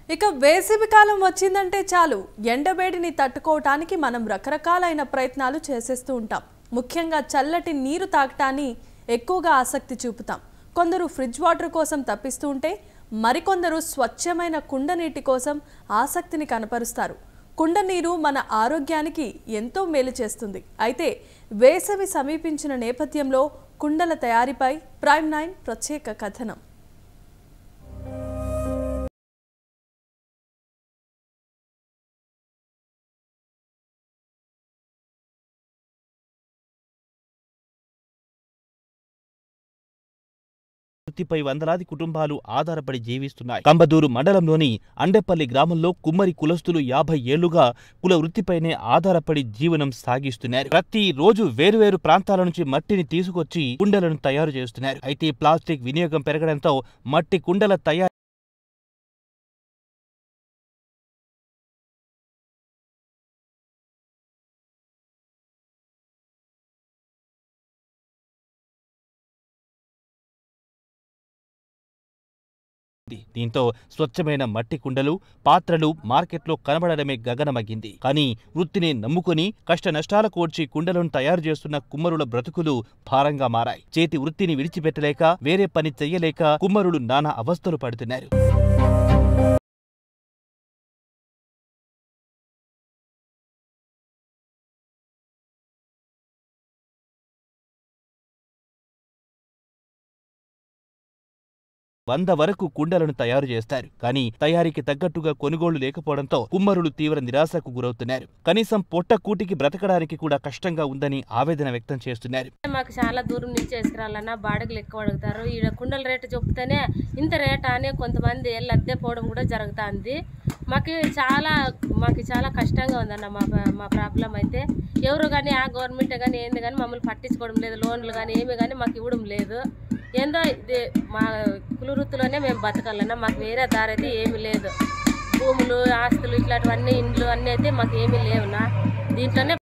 ఇక వేసవి కాలం వచ్చిందంటే చాలు ఎండవేడిని తట్టుకోవటానికి మనం రకరకాలైన ప్రయత్నాలు చేసేస్తూ ఉంటాం ముఖ్యంగా చల్లటి నీరు తాగటాన్ని ఎక్కువగా ఆసక్తి చూపుతాం కొందరు ఫ్రిడ్జ్ వాటర్ కోసం తప్పిస్తూ ఉంటే మరికొందరు స్వచ్ఛమైన కుండ నీటి కోసం ఆసక్తిని కనపరుస్తారు కుండ నీరు మన ఆరోగ్యానికి ఎంతో మేలు చేస్తుంది అయితే వేసవి సమీపించిన నేపథ్యంలో కుండల తయారీపై ప్రైమ్ నైన్ ప్రత్యేక కథనం వృత్తిపై వందలాది కుటుంబాలు ఆధారపడి జీవిస్తున్నాయి కంబదూరు మండలంలోని అండెపల్లి గ్రామంలో కుమ్మరి కులస్తులు యాభై ఏళ్లుగా కుల వృత్తిపైనే ఆధారపడి జీవనం సాగిస్తున్నారు ప్రతి రోజు వేరువేరు ప్రాంతాల నుంచి మట్టిని తీసుకొచ్చి కుండలను తయారు చేస్తున్నారు అయితే ప్లాస్టిక్ వినియోగం పెరగడంతో మట్టి కుండల తయారీ ఉంది. దీంతో స్వచ్ఛమైన మట్టి కుండలు పాత్రలు మార్కెట్లో కనబడడమే గగనమగ్గింది కానీ వృత్తిని నమ్ముకుని కష్ట నష్టాల కోర్చి కుండలను తయారు చేస్తున్న కుమ్మరుల బ్రతుకులు భారంగా మారాయి చేతి వృత్తిని విడిచిపెట్టలేక వేరే పని చెయ్యలేక కుమ్మరులు నానా అవస్థలు పడుతున్నారు వంద వరకు కుండలను తయారు చేస్తారు కానీ తయారీకి తగ్గట్టుగా కొనుగోళ్లు లేకపోవడంతో కుమ్మరులు తీవ్ర నిరాశకు గురవుతున్నారు కనీసం పొట్ట కూటికి బ్రతకడానికి కూడా కష్టంగా ఉందని ఆవేదన వ్యక్తం చేస్తున్నారు మాకు చాలా దూరం నుంచి వేసుకురాలన్నా బాడగలు ఎక్కువ అడుగుతారు ఈడ కుండల రేటు చెప్తేనే ఇంత రేట్ అని కొంతమంది వెళ్ళి అద్దె పోవడం కూడా జరుగుతుంది మాకు చాలా మాకు చాలా కష్టంగా ఉందన్న మా మా ప్రాబ్లం అయితే ఎవరు కానీ ఆ గవర్నమెంట్ కానీ ఏంది కానీ మమ్మల్ని పట్టించుకోవడం లేదు లోన్లు కానీ ఏమి కానీ మాకు ఇవ్వడం లేదు ఏందో ఇది మా కుల వృత్తిలోనే మేము బతకాలన్నా మాకు వేరే దారి అయితే ఏమీ లేదు భూములు ఆస్తులు ఇట్లాంటివన్నీ ఇండ్లు అన్నీ అయితే మాకు ఏమీ లేవునా దీంట్లోనే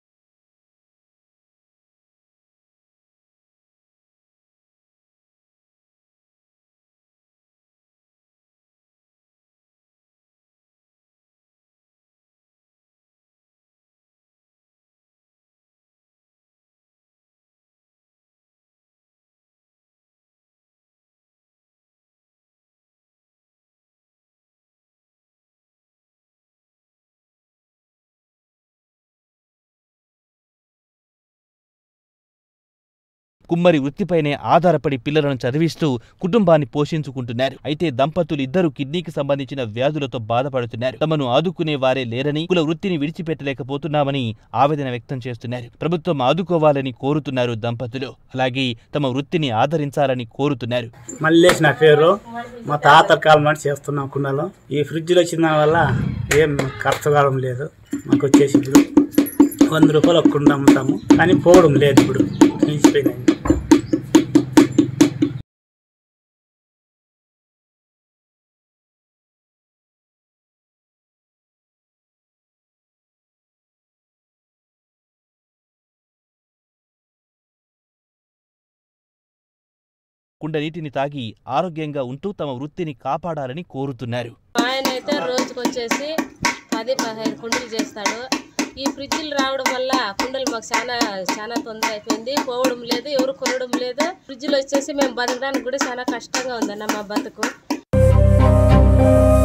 కుమ్మరి వృత్తిపైనే ఆధారపడి పిల్లలను చదివిస్తూ కుటుంబాన్ని పోషించుకుంటున్నారు అయితే దంపతులు ఇద్దరు కిడ్నీకి సంబంధించిన వ్యాధులతో బాధపడుతున్నారు తమను ఆదుకునే వారే లేరని కుల వృత్తిని విడిచిపెట్టలేకపోతున్నామని ఆవేదన వ్యక్తం చేస్తున్నారు ప్రభుత్వం ఆదుకోవాలని కోరుతున్నారు దంపతులు అలాగే తమ వృత్తిని ఆదరించాలని కోరుతున్నారు మల్లేష్ నా పేరు మా తాత కాలం నాటి చేస్తున్నాం కుండలో ఈ ఫ్రిడ్జ్లు వచ్చిన దాని వల్ల ఏం ఖర్చు కావడం లేదు మాకు వచ్చేసి ఇప్పుడు వంద రూపాయలు ఒక కుండ అమ్ముతాము కానీ పోవడం లేదు ఇప్పుడు నిలిచిపోయినాయి కుండ నీటిని తాగి ఆరోగ్యంగా ఉంటూ తమ వృత్తిని కాపాడాలని కోరుతున్నారు ఆయన అయితే రోజుకి వచ్చేసి పది పదిహేను కుండలు చేస్తాడు ఈ ఫ్రిడ్జ్లు రావడం వల్ల కుండలు మాకు చాలా చాలా తొందర అయిపోయింది పోవడం లేదు ఎవరు కొనడం లేదు ఫ్రిడ్జ్లు వచ్చేసి మేము బతకడానికి కూడా చాలా కష్టంగా ఉందన్న మా బతుకు